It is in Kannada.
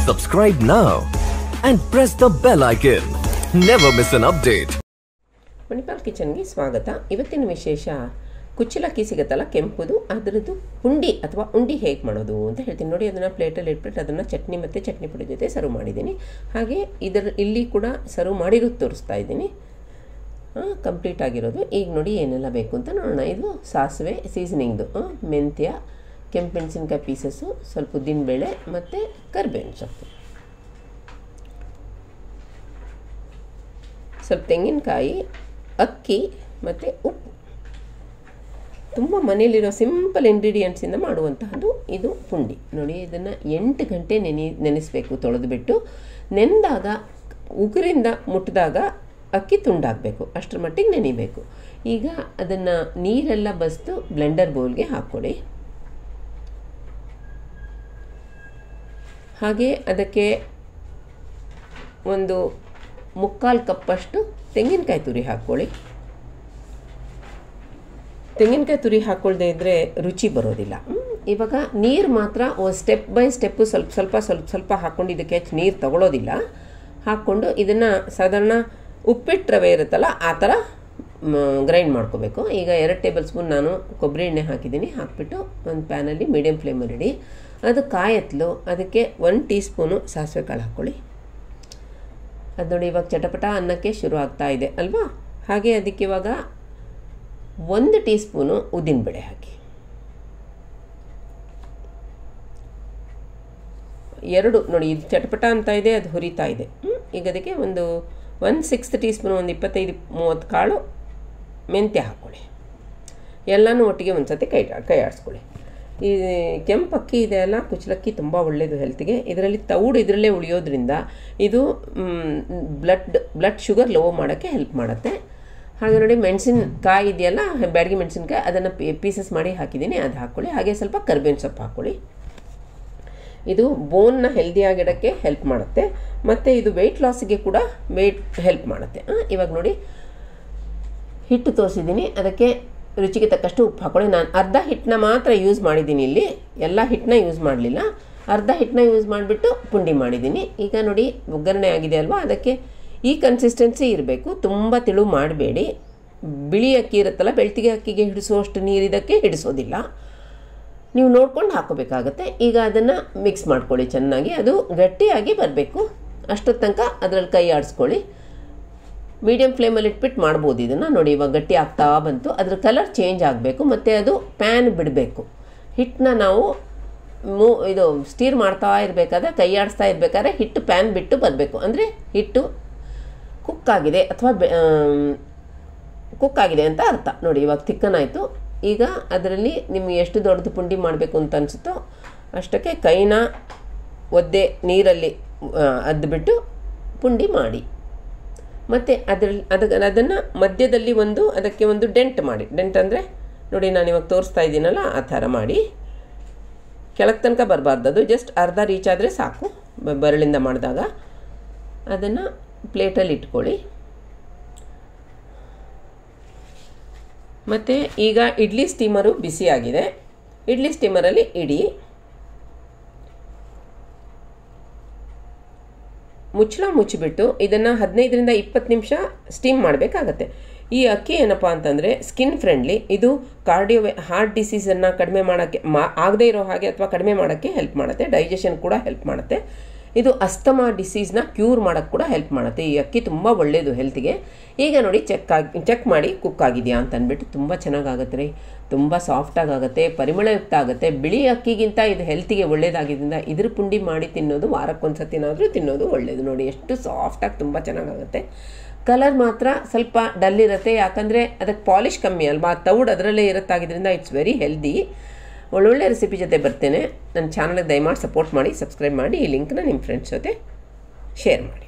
Subscribe now and press the bell icon. Never miss an update. Manipal ಕಿಚನ್ಗೆ ಸ್ವಾಗತ ಇವತ್ತಿನ ವಿಶೇಷ ಕುಚ್ಚಲಕ್ಕಿ ಸಿಗುತ್ತಲ್ಲ ಕೆಂಪುದು ಅದರದ್ದು ಪುಂಡಿ ಅಥವಾ ಉಂಡಿ ಹೇಗೆ ಮಾಡೋದು ಅಂತ ಹೇಳ್ತೀನಿ ನೋಡಿ ಅದನ್ನು ಪ್ಲೇಟಲ್ಲಿ ಇಟ್ಬಿಟ್ಟು ಅದನ್ನು ಚಟ್ನಿ ಮತ್ತು ಚಟ್ನಿ ಪುಡಿ ಜೊತೆ ಸರ್ವ್ ಮಾಡಿದ್ದೀನಿ ಹಾಗೆ ಇದರ ಇಲ್ಲಿ ಕೂಡ ಸರ್ವ್ ಮಾಡಿರೋದು ತೋರಿಸ್ತಾ ಇದ್ದೀನಿ ಕಂಪ್ಲೀಟ್ ಆಗಿರೋದು ಈಗ ನೋಡಿ ಏನೆಲ್ಲ ಬೇಕು ಅಂತ ನೋಡೋಣ ಇದು ಸಾಸಿವೆ ಸೀಸನಿಂಗ್ದು ಮೆಂತ್ಯ ಕೆಂಪು ಮೆಣಸಿನ್ಕಾಯಿ ಪೀಸಸ್ಸು ಸ್ವಲ್ಪ ಉದ್ದಿನಬೇಳೆ ಮತ್ತು ಕರಿಬೇವಿನ ಸೊಪ್ಪು ಸ್ವಲ್ಪ ತೆಂಗಿನಕಾಯಿ ಅಕ್ಕಿ ಮತ್ತು ಉಪ್ಪು ತುಂಬ ಮನೇಲಿರೋ ಸಿಂಪಲ್ ಇಂಗ್ರೀಡಿಯೆಂಟ್ಸಿಂದ ಮಾಡುವಂತಹದ್ದು ಇದು ಪುಂಡಿ ನೋಡಿ ಇದನ್ನು ಎಂಟು ಗಂಟೆ ನೆನೆ ನೆನೆಸಬೇಕು ತೊಳೆದುಬಿಟ್ಟು ನೆನೆದಾಗ ಉಗುರಿಂದ ಮುಟ್ಟಿದಾಗ ಅಕ್ಕಿ ತುಂಡಾಗಬೇಕು ಅಷ್ಟರ ಮಟ್ಟಿಗೆ ನೆನಿಬೇಕು ಈಗ ಅದನ್ನು ನೀರೆಲ್ಲ ಬಸ್ದು ಬ್ಲೆಂಡರ್ ಬೌಲ್ಗೆ ಹಾಕ್ಕೊಡಿ ಹಾಗೆ ಅದಕ್ಕೆ ಒಂದು ಮುಕ್ಕಾಲು ಕಪ್ಪಷ್ಟು ತೆಂಗಿನಕಾಯಿ ತುರಿ ಹಾಕ್ಕೊಳ್ಳಿ ತೆಂಗಿನಕಾಯಿ ತುರಿ ಹಾಕ್ಕೊಳ್ದೇ ಇದ್ದರೆ ರುಚಿ ಬರೋದಿಲ್ಲ ಇವಾಗ ನೀರು ಮಾತ್ರ ಸ್ಟೆಪ್ ಬೈ ಸ್ಟೆಪ್ಪು ಸ್ವಲ್ಪ ಸ್ವಲ್ಪ ಸ್ವಲ್ಪ ಸ್ವಲ್ಪ ಹಾಕ್ಕೊಂಡು ಇದಕ್ಕೆ ಹೆಚ್ಚು ನೀರು ತಗೊಳ್ಳೋದಿಲ್ಲ ಹಾಕ್ಕೊಂಡು ಇದನ್ನು ಸಾಧಾರಣ ಉಪ್ಪಿಟ್ಟು ರವೆ ಇರುತ್ತಲ್ಲ ಆ ಥರ ಗ್ರೈಂಡ್ ಮಾಡ್ಕೋಬೇಕು ಈಗ ಎರಡು ಟೇಬಲ್ ಸ್ಪೂನ್ ನಾನು ಕೊಬ್ಬರಿ ಎಣ್ಣೆ ಹಾಕಿದ್ದೀನಿ ಹಾಕ್ಬಿಟ್ಟು ಒಂದು ಪ್ಯಾನಲ್ಲಿ ಮೀಡಿಯಮ್ ಫ್ಲೇಮಲ್ಲಿ ಇಡಿ ಅದು ಕಾಯತ್ಲು ಅದಕ್ಕೆ ಒನ್ ಟೀ ಸ್ಪೂನು ಸಾಸಿವೆ ಕಾಳು ಹಾಕ್ಕೊಳ್ಳಿ ಅದು ನೋಡಿ ಇವಾಗ ಚಟಪಟ ಅನ್ನಕ್ಕೆ ಶುರು ಆಗ್ತಾ ಇದೆ ಅಲ್ವಾ ಹಾಗೆ ಅದಕ್ಕೆ ಇವಾಗ ಒಂದು ಟೀ ಸ್ಪೂನು ಉದ್ದಿನಬೇಳೆ ಹಾಕಿ ಎರಡು ನೋಡಿ ಇದು ಚಟಪಟ ಅಂತ ಇದೆ ಅದು ಹುರಿತಾ ಇದೆ ಈಗ ಅದಕ್ಕೆ ಒಂದು ಒನ್ ಸಿಕ್ಸ್ತ್ ಟೀ ಸ್ಪೂನ್ ಒಂದು ಇಪ್ಪತ್ತೈದು ಮೂವತ್ತು ಕಾಳು ಮೆಂತ್ಯ ಹಾಕ್ಕೊಳ್ಳಿ ಎಲ್ಲನೂ ಒಟ್ಟಿಗೆ ಒಂದು ಸತಿ ಕೈ ಕೈ ಆಡಿಸ್ಕೊಳ್ಳಿ ಈ ಕೆಂಪು ಅಕ್ಕಿ ಇದೆ ಅಲ್ಲ ಕುಚ್ಚಲಕ್ಕಿ ತುಂಬ ಒಳ್ಳೆಯದು ಹೆಲ್ತ್ಗೆ ಇದರಲ್ಲಿ ತೌಡು ಇದರಲ್ಲೇ ಉಳಿಯೋದ್ರಿಂದ ಇದು ಬ್ಲಡ್ ಬ್ಲಡ್ ಶುಗರ್ ಲೋ ಮಾಡೋಕ್ಕೆ ಹೆಲ್ಪ್ ಮಾಡುತ್ತೆ ಹಾಗೆ ನೋಡಿ ಮೆಣಸಿನಕಾಯಿ ಇದೆಯಲ್ಲ ಬ್ಯಾಡಗಿ ಮೆಣಸಿನ್ಕಾಯಿ ಅದನ್ನು ಪೀಸಸ್ ಮಾಡಿ ಹಾಕಿದ್ದೀನಿ ಅದು ಹಾಕ್ಕೊಳ್ಳಿ ಹಾಗೆ ಸ್ವಲ್ಪ ಕರ್ಬೇವಿನ ಸೊಪ್ಪು ಹಾಕ್ಕೊಳ್ಳಿ ಇದು ಬೋನ್ನ ಹೆಲ್ದಿಯಾಗಿಡೋಕ್ಕೆ ಹೆಲ್ಪ್ ಮಾಡುತ್ತೆ ಮತ್ತು ಇದು ವೆಯ್ಟ್ ಲಾಸಿಗೆ ಕೂಡ ವೆಯ್ಟ್ ಹೆಲ್ಪ್ ಮಾಡುತ್ತೆ ಇವಾಗ ನೋಡಿ ಹಿಟ್ಟು ತೋರಿಸಿದ್ದೀನಿ ಅದಕ್ಕೆ ರುಚಿಗೆ ತಕ್ಕಷ್ಟು ಉಪ್ಪು ಹಾಕೊಳ್ಳಿ ನಾನು ಅರ್ಧ ಹಿಟ್ಟನ್ನ ಮಾತ್ರ ಯೂಸ್ ಮಾಡಿದ್ದೀನಿ ಇಲ್ಲಿ ಎಲ್ಲ ಹಿಟ್ಟನ್ನ ಯೂಸ್ ಮಾಡಲಿಲ್ಲ ಅರ್ಧ ಹಿಟ್ಟನ್ನ ಯೂಸ್ ಮಾಡಿಬಿಟ್ಟು ಪುಂಡಿ ಮಾಡಿದ್ದೀನಿ ಈಗ ನೋಡಿ ಒಗ್ಗರಣೆ ಆಗಿದೆ ಅಲ್ವಾ ಅದಕ್ಕೆ ಈ ಕನ್ಸಿಸ್ಟೆನ್ಸಿ ಇರಬೇಕು ತುಂಬ ತಿಳು ಮಾಡಬೇಡಿ ಬಿಳಿ ಅಕ್ಕಿ ಇರುತ್ತಲ್ಲ ಬೆಳ್ತಿಗೆ ಅಕ್ಕಿಗೆ ಹಿಡಿಸುವಷ್ಟು ನೀರಿದಕ್ಕೆ ಹಿಡಿಸೋದಿಲ್ಲ ನೀವು ನೋಡ್ಕೊಂಡು ಹಾಕೋಬೇಕಾಗತ್ತೆ ಈಗ ಅದನ್ನು ಮಿಕ್ಸ್ ಮಾಡ್ಕೊಳ್ಳಿ ಚೆನ್ನಾಗಿ ಅದು ಗಟ್ಟಿಯಾಗಿ ಬರಬೇಕು ಅಷ್ಟೊತ್ತು ತನಕ ಅದರಲ್ಲಿ ಕೈ ಆಡಿಸ್ಕೊಳ್ಳಿ ಮೀಡಿಯಮ್ ಫ್ಲೇಮಲ್ಲಿ ಇಟ್ಬಿಟ್ಟು ಮಾಡ್ಬೋದು ಇದನ್ನು ನೋಡಿ ಇವಾಗ ಗಟ್ಟಿ ಆಗ್ತಾ ಬಂತು ಅದ್ರ ಕಲರ್ ಚೇಂಜ್ ಆಗಬೇಕು ಮತ್ತು ಅದು ಪ್ಯಾನ್ ಬಿಡಬೇಕು ಹಿಟ್ಟನ್ನ ನಾವು ಮೂ ಇದು ಸ್ಟೀರ್ ಮಾಡ್ತಾ ಇರಬೇಕಾದ್ರೆ ಕೈ ಆಡಿಸ್ತಾ ಇರಬೇಕಾದ್ರೆ ಹಿಟ್ಟು ಪ್ಯಾನ್ ಬಿಟ್ಟು ಬರಬೇಕು ಅಂದರೆ ಹಿಟ್ಟು ಕುಕ್ ಆಗಿದೆ ಅಥವಾ ಕುಕ್ ಆಗಿದೆ ಅಂತ ಅರ್ಥ ನೋಡಿ ಇವಾಗ ತಿಕ್ಕನಾಯಿತು ಈಗ ಅದರಲ್ಲಿ ನಿಮಗೆ ಎಷ್ಟು ದೊಡ್ಡದು ಪುಂಡಿ ಮಾಡಬೇಕು ಅಂತ ಅನಿಸುತ್ತೋ ಅಷ್ಟಕ್ಕೆ ಕೈನ ಒದ್ದೆ ನೀರಲ್ಲಿ ಅದ್ಬಿಟ್ಟು ಪುಂಡಿ ಮಾಡಿ ಮತ್ತು ಅದರಲ್ಲಿ ಅದಕ್ಕೆ ಅದನ್ನು ಮಧ್ಯದಲ್ಲಿ ಒಂದು ಅದಕ್ಕೆ ಒಂದು ಡೆಂಟ್ ಮಾಡಿ ಡೆಂಟ್ ಅಂದರೆ ನೋಡಿ ನಾನು ಇವಾಗ ತೋರಿಸ್ತಾ ಇದ್ದೀನಲ್ಲ ಆ ಥರ ಮಾಡಿ ಕೆಳಗೆ ತನಕ ಬರಬಾರ್ದು ಅದು ಜಸ್ಟ್ ಅರ್ಧ ರೀಚ್ ಆದರೆ ಸಾಕು ಬರಳಿಂದ ಮಾಡಿದಾಗ ಅದನ್ನು ಪ್ಲೇಟಲ್ಲಿ ಇಟ್ಕೊಳ್ಳಿ ಮತ್ತು ಈಗ ಇಡ್ಲಿ ಸ್ಟೀಮರು ಬಿಸಿಯಾಗಿದೆ ಇಡ್ಲಿ ಸ್ಟೀಮರಲ್ಲಿ ಇಡಿ ಮುಚ್ಚಳ ಮುಚ್ಚಿಬಿಟ್ಟು ಇದನ್ನು ಹದಿನೈದರಿಂದ ಇಪ್ಪತ್ತು ನಿಮಿಷ ಸ್ಟೀಮ್ ಮಾಡಬೇಕಾಗತ್ತೆ ಈ ಅಕ್ಕಿ ಏನಪ್ಪ ಅಂತಂದರೆ ಸ್ಕಿನ್ ಫ್ರೆಂಡ್ಲಿ ಇದು ಕಾರ್ಡಿಯೋ ಹಾರ್ಟ್ ಡಿಸೀಸನ್ನು ಕಡಿಮೆ ಮಾಡೋಕ್ಕೆ ಮಾ ಆಗದೇ ಇರೋ ಹಾಗೆ ಅಥವಾ ಕಡಿಮೆ ಮಾಡೋಕ್ಕೆ ಹೆಲ್ಪ್ ಮಾಡುತ್ತೆ ಡೈಜೆಷನ್ ಕೂಡ ಹೆಲ್ಪ್ ಮಾಡುತ್ತೆ ಇದು ಅಸ್ತಮಾ ಡಿಸೀಸ್ನ ಕ್ಯೂರ್ ಮಾಡೋಕ್ಕೆ ಕೂಡ ಹೆಲ್ಪ್ ಮಾಡುತ್ತೆ ಈ ಅಕ್ಕಿ ತುಂಬ ಒಳ್ಳೆಯದು ಹೆಲ್ತ್ಗೆ ಈಗ ನೋಡಿ ಚೆಕ್ ಆಗಿ ಚೆಕ್ ಮಾಡಿ ಕುಕ್ ಆಗಿದೆಯಾ ಅಂತ ಅಂದ್ಬಿಟ್ಟು ತುಂಬ ಚೆನ್ನಾಗಾಗುತ್ತೆ ರೀ ತುಂಬ ಸಾಫ್ಟಾಗಿ ಆಗುತ್ತೆ ಪರಿಮಳಯುಕ್ತ ಆಗುತ್ತೆ ಬಿಳಿ ಅಕ್ಕಿಗಿಂತ ಇದು ಹೆಲ್ತಿಗೆ ಒಳ್ಳೇದಾಗಿದ್ದರಿಂದ ಇದ್ರ ಪುಂಡಿ ಮಾಡಿ ತಿನ್ನೋದು ವಾರಕ್ಕೊಂದ್ಸತಿನಾದರೂ ತಿನ್ನೋದು ಒಳ್ಳೆಯದು ನೋಡಿ ಎಷ್ಟು ಸಾಫ್ಟಾಗಿ ತುಂಬ ಚೆನ್ನಾಗಾಗುತ್ತೆ ಕಲರ್ ಮಾತ್ರ ಸ್ವಲ್ಪ ಡಲ್ ಇರುತ್ತೆ ಯಾಕಂದರೆ ಅದಕ್ಕೆ ಪಾಲಿಷ್ ಕಮ್ಮಿ ಅಲ್ವಾ ತೌಡ್ ಅದರಲ್ಲೇ ಇರುತ್ತಾಗಿದ್ದರಿಂದ ಇಟ್ಸ್ ವೆರಿ ಹೆಲ್ದಿ ಒಳ್ಳೊಳ್ಳೆ ರೆಸಿಪಿ ಜೊತೆ ಬರ್ತೇನೆ ನನ್ನ ಚಾನಲ್ಗೆ ದಯಮಾಡಿ ಸಪೋರ್ಟ್ ಮಾಡಿ ಸಬ್ಸ್ಕ್ರೈಬ್ ಮಾಡಿ ಈ ಲಿಂಕ್ನ ನಿಮ್ಮ ಫ್ರೆಂಡ್ಸ್ ಜೊತೆ ಶೇರ್ ಮಾಡಿ